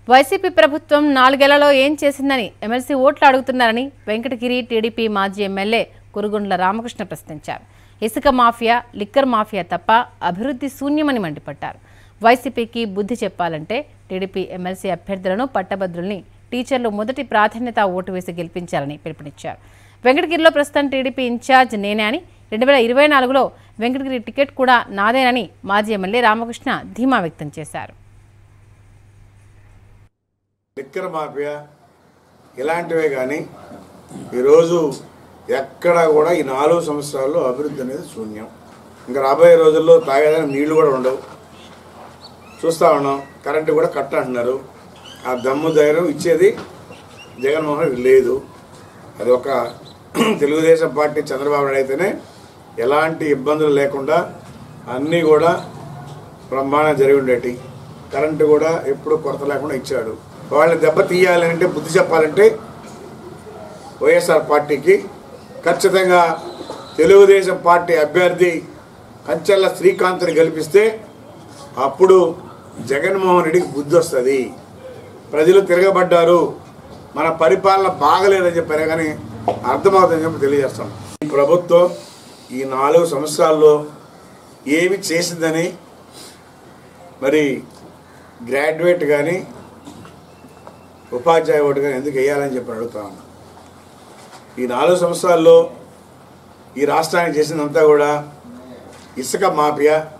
YCP ప్రభుత్వం నాలుగేళ్లలో ఏం చేసిందని ఎమ్మెల్సీ ఓట్లు అడుగుతున్నారని వెంకటగిరి టీడీపీ మాజీ ఎమ్మెల్యే కురుగుండ్ల రామకృష్ణ ప్రశ్నించారు ఇసుక మాఫియా లిక్కర్ మాఫియా తప్ప అభివృద్ధి శూన్యమని మండిపడ్డారు వైసీపీకి బుద్ధి చెప్పాలంటే టీడీపీ ఎమ్మెల్సీ అభ్యర్థులను పట్టభద్రుల్ని టీచర్లు మొదటి ప్రాధాన్యత ఓటు వేసి గెలిపించాలని పిలుపునిచ్చారు వెంకటగిరిలో ప్రస్తుతం టీడీపీ ఇన్ఛార్జ్ నేనే అని రెండు వేల ఇరవై నాలుగులో వెంకటగిరి టికెట్ కూడా నాదేనని మాజీ ఎమ్మెల్యే రామకృష్ణ ధీమా వ్యక్తం చేశారు లిక్కర్ మాఫియా ఇలాంటివే కానీ ఈరోజు ఎక్కడ కూడా ఈ నాలుగు సంవత్సరాల్లో అభివృద్ధి అనేది శూన్యం ఇంకా రాబోయే రోజుల్లో తాగేదానికి నీళ్లు కూడా ఉండవు చూస్తూ ఉన్నాం కరెంటు కూడా కట్ అంటున్నారు ఆ దమ్ము ధైర్యం ఇచ్చేది జగన్మోహన్ రెడ్డి లేదు అది ఒక తెలుగుదేశం పార్టీ చంద్రబాబు నాయుడు అయితేనే ఎలాంటి ఇబ్బందులు లేకుండా అన్నీ కూడా బ్రహ్మాండం జరిగి ఉండేటి కరెంటు కూడా ఎప్పుడు కొరత లేకుండా ఇచ్చాడు వాళ్ళని దెబ్బ తీయాలంటే బుద్ధి చెప్పాలంటే వైఎస్ఆర్ పార్టీకి ఖచ్చితంగా తెలుగుదేశం పార్టీ అభ్యర్థి కంచెల్ల శ్రీకాంత్ని గెలిపిస్తే అప్పుడు జగన్మోహన్ రెడ్డికి బుద్ధి వస్తుంది ప్రజలు తిరగబడ్డారు మన పరిపాలన బాగలేదని చెప్పారే కానీ అర్థమవుతుందని చెప్పి తెలియజేస్తాం ఈ ప్రభుత్వం ఈ నాలుగు సంవత్సరాల్లో ఏమి చేసిందని మరి గ్రాడ్యుయేట్ కానీ ఉపాధ్యాయ ఓటు కానీ ఎందుకు వేయాలని చెప్పి అడుగుతా ఉన్నా ఈ నాలుగు సంవత్సరాల్లో ఈ రాష్ట్రానికి చేసిందంతా కూడా ఇసుక మాఫియా